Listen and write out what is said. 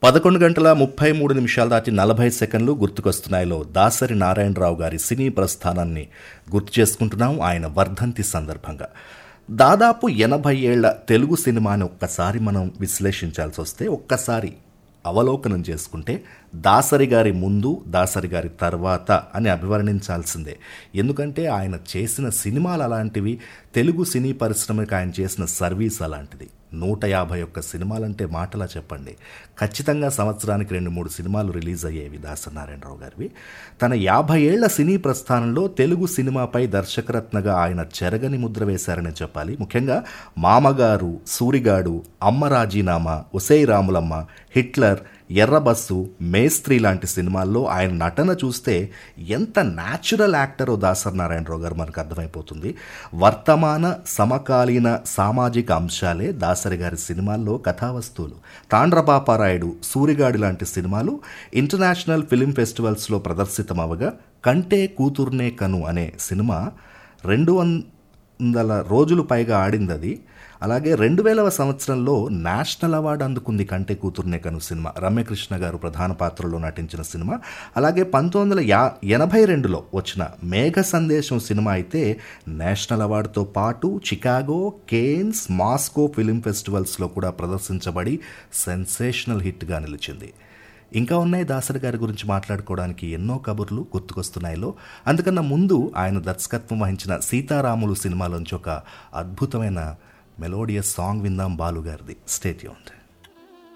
పదకొండు గంటల ముప్పై మూడు నిమిషాలు దాటి నలభై సెకండ్లు గుర్తుకొస్తున్నాయిలో దాసరి నారాయణరావు గారి సినీ ప్రస్థానాన్ని గుర్తు చేసుకుంటున్నాం ఆయన వర్ధంతి సందర్భంగా దాదాపు ఎనభై ఏళ్ల తెలుగు సినిమాని ఒక్కసారి మనం విశ్లేషించాల్సి వస్తే ఒక్కసారి అవలోకనం చేసుకుంటే దాసరి గారి ముందు దాసరి గారి తర్వాత అని అభివర్ణించాల్సిందే ఎందుకంటే ఆయన చేసిన సినిమాలు అలాంటివి తెలుగు సినీ పరిశ్రమకి ఆయన చేసిన సర్వీస్ అలాంటిది నూట యాభై ఒక్క సినిమాలంటే మాటలా చెప్పండి ఖచ్చితంగా సంవత్సరానికి రెండు మూడు సినిమాలు రిలీజ్ అయ్యేవి దాసనారాయణరావు గారివి తన యాభై ఏళ్ల సినీ ప్రస్థానంలో తెలుగు సినిమాపై దర్శకరత్నగా ఆయన చెరగని ముద్ర వేశారని చెప్పాలి ముఖ్యంగా మామగారు సూరిగాడు అమ్మ రాజీనామా ఉసై రాములమ్మ హిట్లర్ ఎర్రబస్సు మేస్త్రి లాంటి సినిమాల్లో ఆయన నటన చూస్తే ఎంత న్యాచురల్ యాక్టరో దాసరి నారాయణరావు గారు మనకు అర్థమైపోతుంది వర్తమాన సమకాలీన సామాజిక అంశాలే దాసరి గారి సినిమాల్లో కథావస్తువులు తాండ్రపాపారాయుడు సూరిగాడి లాంటి సినిమాలు ఇంటర్నేషనల్ ఫిలిం ఫెస్టివల్స్లో ప్రదర్శితమవగా కంటే కూతుర్నే కను అనే సినిమా రెండు వందల రోజులు పైగా ఆడింది అది అలాగే రెండు వేలవ సంవత్సరంలో నేషనల్ అవార్డు అందుకుంది కంటే కూతుర్నే కను సినిమా రమ్యకృష్ణ గారు ప్రధాన పాత్రలో నటించిన సినిమా అలాగే పంతొమ్మిది వందల యా ఎనభై రెండులో వచ్చిన మేఘ సందేశం సినిమా అయితే నేషనల్ అవార్డుతో పాటు చికాగో కేన్స్ మాస్కో ఫిలిం ఫెస్టివల్స్లో కూడా ప్రదర్శించబడి సెన్సేషనల్ హిట్గా నిలిచింది ఇంకా ఉన్నాయి దాసరి గారి గురించి మాట్లాడుకోవడానికి ఎన్నో కబుర్లు గుర్తుకొస్తున్నాయిలో అందుకన్నా ముందు ఆయన దర్శకత్వం వహించిన సీతారాములు సినిమాలోంచి ఒక అద్భుతమైన మెలోడియస్ సాంగ్ విందాం బాలు గారిది స్టేట్ యూన్